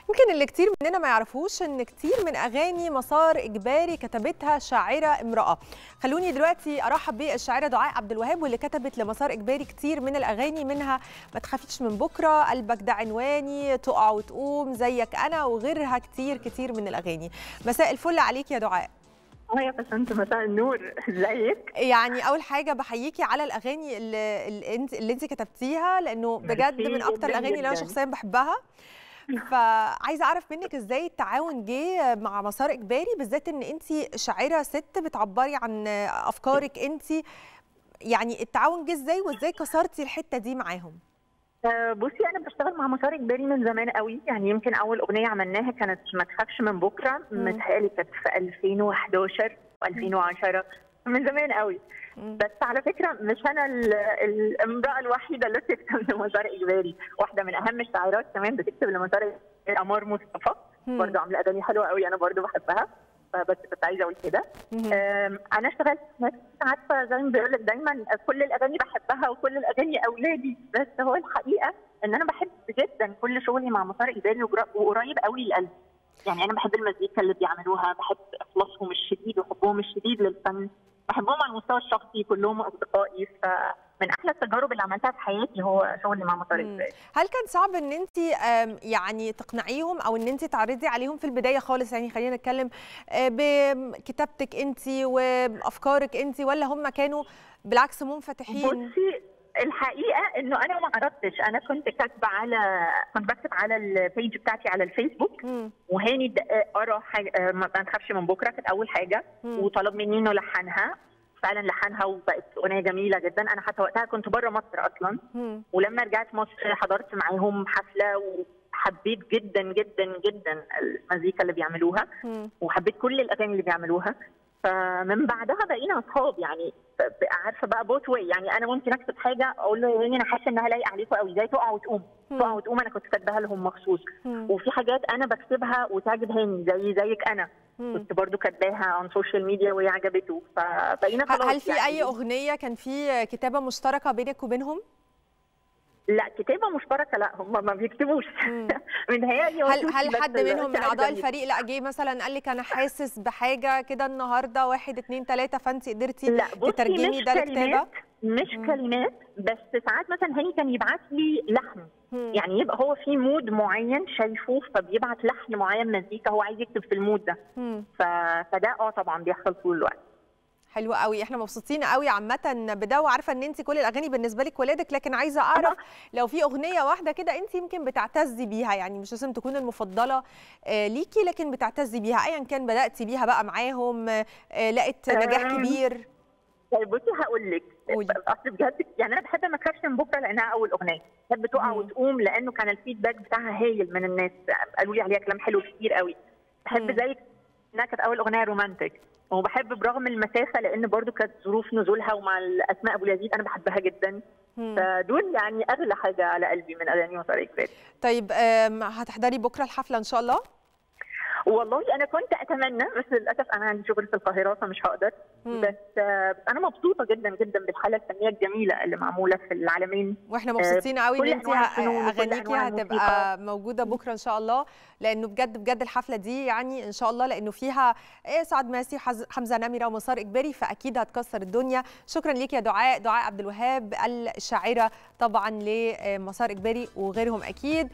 يمكن اللي كتير مننا ما يعرفوش ان كتير من اغاني مسار اجباري كتبتها شاعره امراه خلوني دلوقتي ارحب بالشاعره دعاء عبد الوهاب واللي كتبت لمسار اجباري كتير من الاغاني منها ما تخافيش من بكره قلبك ده عنواني تقع وتقوم زيك انا وغيرها كتير كتير من الاغاني مساء الفل عليك يا دعاء اه يا بسنت مساء النور ازيك يعني اول حاجه بحييكي على الاغاني اللي, اللي انت اللي انت كتبتيها لانه بجد ميرسي من اكتر جداً الاغاني اللي انا جداً. شخصيا بحبها فعايزه اعرف منك ازاي التعاون جه مع مسار اجباري بالذات ان انت شاعره ست بتعبري عن افكارك انت يعني التعاون جه ازاي وازاي كسرتي الحته دي معاهم آه، بصي انا بشتغل مع مسار اجباري من زمان قوي يعني يمكن اول اغنيه عملناها كانت ما تخافش من بكره مم. متهيألي كانت في 2011 و2010 من زمان قوي مم. بس على فكره مش انا ال- الامراه الوحيده اللي بتكتب لمسار اجباري واحده من اهم الشاعرات كمان بتكتب لمسار إجباري، امار مصطفى مم. برضه عامله اغاني حلوه قوي انا برضه بحبها فبس كنت عايزه اقول كده مهم. أم، انا اشتغلت ناس عارفه زي ما بيقول لك دايما كل الاغاني بحبها وكل الاغاني اولادي بس هو الحقيقه ان انا بحب جدا كل شغلي مع مسار اجباري وجرا- وقريب قوي للقلب يعني انا بحب المزيكا اللي بيعملوها بحب اخلاصهم الشديد وحبهم الشديد للفن بحبهم على المستوى الشخصي كلهم اصدقائي فمن احلى التجارب اللي عملتها في حياتي هو شغلي مع مسار مم. اجباري هل كان صعب ان انت آم، يعني تقنعيهم او ان انت تعرضي عليهم في البدايه خالص يعني خلينا نتكلم آه، بكتابتك انت وافكارك انت ولا هم كانوا بالعكس منفتحين بصي الحقيقه انه انا ما عرضتش انا كنت كاتبه على كنت بكتب على البيج بتاعتي على الفيسبوك مم. وهاني د- قرا حاجه آه، ما ما تخافش من بكره كانت اول حاجه مم. وطلب مني انه لحنها فعلا لحنها وبقت اغنيه جميله جدا انا حتى وقتها كنت بره مصر اصلا مم. ولما رجعت مصر حضرت معاهم حفله وحبيت جدا جدا جدا المزيكا اللي بيعملوها مم. وحبيت كل الاغاني اللي بيعملوها فمن بعدها بقينا اصحاب يعني ف- بقى عارفه بقى بوت واي يعني انا ممكن اكتب حاجه اقول له يا هاني انا حاسه انها لايقه عليكم قوي زي تقع وتقوم مم. تقع وتقوم انا كنت كاتباها لهم مخصوص مم. وفي حاجات انا بكتبها وتعجب هاني زي زيك انا مم. كنت برضو كاتباها عن سوشيال ميديا وهي عجبته فبقينا خلاص هل في يعني اي اغنيه كان في كتابه مشتركه بينك وبينهم لا كتابه مشتركه لا هم ما بيكتبوش مم. متهيألي هو هل توشي هل بس حد اللي منهم من ساعد اعضاء جميل. الفريق لا جه مثلا قال لك انا حاسس بحاجه كده النهارده واحد اتنين تلاته فانت قدرتي لا بصي تترجمي مش ده لكتابه كلمات مش مم. كلمات بس ساعات مثلا هاني كان يبعت لي لحن مم. يعني يبقى هو في مود معين شايفه فبيبعت لحن معين مزيكا هو عايز يكتب في المود ده مم. ف... فده اه طبعا بيحصل طول الوقت حلو قوي احنا مبسوطين قوي عامه بده وعارفه ان انت كل الاغاني بالنسبه لك ولادك لكن عايزه اعرف لو في اغنيه واحده كده انت يمكن بتعتزي بيها يعني مش لازم تكون المفضله آه، ليكي لكن بتعتزي بيها ايا كان بداتي بيها بقى معاهم آه، آه، لقت نجاح أم، كبير طيب بصي هقول لك قولي. اصل بجد يعني انا بحب ما تخافش من بكره لانها اول اغنيه بحب تقع مم. وتقوم لانه كان الفيدباك بتاعها هايل من الناس قالوا لي عليها كلام حلو كتير قوي بحب مم. زيك انها كانت اول اغنيه رومانتك وبحب برغم المسافه لان برضو كانت ظروف نزولها ومع الاسماء ابو اليزيد انا بحبها جدا مم. فدول يعني اغلى حاجه على قلبي من اغاني مسار اجباري طيب آم، هتحضري بكره الحفله ان شاء الله والله انا كنت اتمنى بس للاسف انا عندي شغل في القاهره فمش هقدر مم. بس آه، انا مبسوطه جدا جدا بالحاله الفنيه الجميله اللي معموله في العالمين واحنا مبسوطين قوي ان كل انت أنواع الفنون وكل اغانيكي أنواع هتبقى موجوده بكره ان شاء الله لانه بجد بجد الحفله دي يعني ان شاء الله لانه فيها إيه سعد ماسي وحز- حمزه نمره ومسار اجباري فاكيد هتكسر الدنيا شكرا ليك يا دعاء دعاء عبد الوهاب الشاعره طبعا لمسار اجباري وغيرهم اكيد